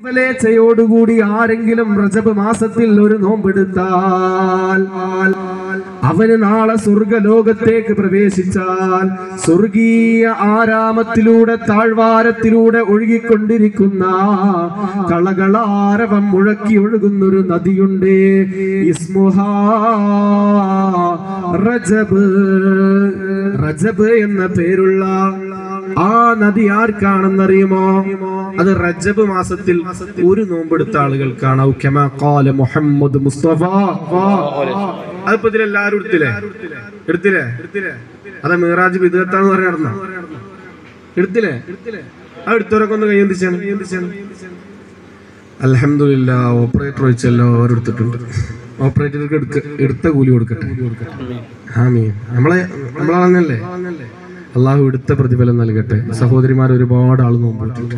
ഫലേച്ഛയോടുകൂടി ആരെങ്കിലും റജബ് മാസത്തിൽ ഒരു നോമ്പെടുത്താൽ അവന് നാളെ സ്വർഗലോകത്തേക്ക് പ്രവേശിച്ചാൽ സ്വർഗീയ ആരാമത്തിലൂടെ താഴ്വാരത്തിലൂടെ ഒഴുകിക്കൊണ്ടിരിക്കുന്ന കളകളാരവം മുഴക്കി ഒഴുകുന്നൊരു നദിയുണ്ട് ഇസ്മുഹാ റജബ് റജബ് എന്ന പേരുള്ള ആ നദി ആർക്കാണെന്നറിയുമോ അത് റജബ് മാസത്തിൽ ഒരു നോമ്പെടുത്ത ആളുകൾക്കാണ് ഔ കമാ ഖാല മുഹമ്മദ് മുസ്തഫ അതിപ്പോ ഇതിലെല്ലാരും എടുത്തില്ലേ എടുത്തില്ലേ അതാ മീറാജ് വിദഗത്താന്ന് പറഞ്ഞ നടന്ന എടുത്തില്ലേ ആ എടുത്തവരൊക്കെ ഒന്ന് കൈയന്തിച്ചാണ് അലഹമില്ല ഓപ്പറേറ്റർ വെച്ചല്ലോ അവരെടുത്തിട്ടുണ്ട് ഓപ്പറേറ്റർക്ക് എടുക്ക എടുത്ത കൂലി കൊടുക്കട്ടെ ആമീൻ നമ്മളെ നമ്മളാണെന്നല്ലേ അള്ളാഹു എടുത്ത പ്രതിഫലം നൽകട്ടെ സഹോദരിമാർ ഒരുപാട് ആൾ നോമ്പിട്ടുണ്ട്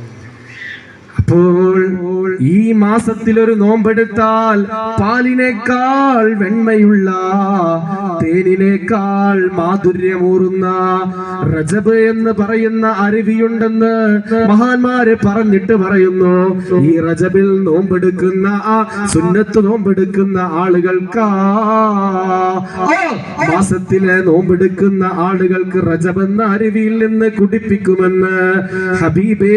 അപ്പോൾ ഈ മാസത്തിൽ ഒരു നോമ്പെടുത്താൽ പാലിനേക്കാൾ വെണ്മയുള്ള തേനിനേക്കാൾ മാധുര്യമൂറുന്ന റജബ് എന്ന് പറയുന്ന അരുവിയുണ്ടെന്ന് മഹാന്മാര് പറഞ്ഞിട്ട് പറയുന്നു ഈ റജബിൽ നോമ്പെടുക്കുന്ന ആ സുന്നത്ത് നോമ്പെടുക്കുന്ന ആളുകൾക്കാ ആ മാസത്തിലെ നോമ്പെടുക്കുന്ന ആളുകൾക്ക് റജബ് എന്ന അരുവിയിൽ നിന്ന് കുടിപ്പിക്കുമെന്ന് ഹബീബേ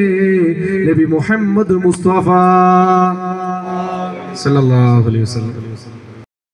നബി മുഹമ്മദ് മുസ്തഫ സല്ലല്ലാഹു അലൈഹി വസല്ലം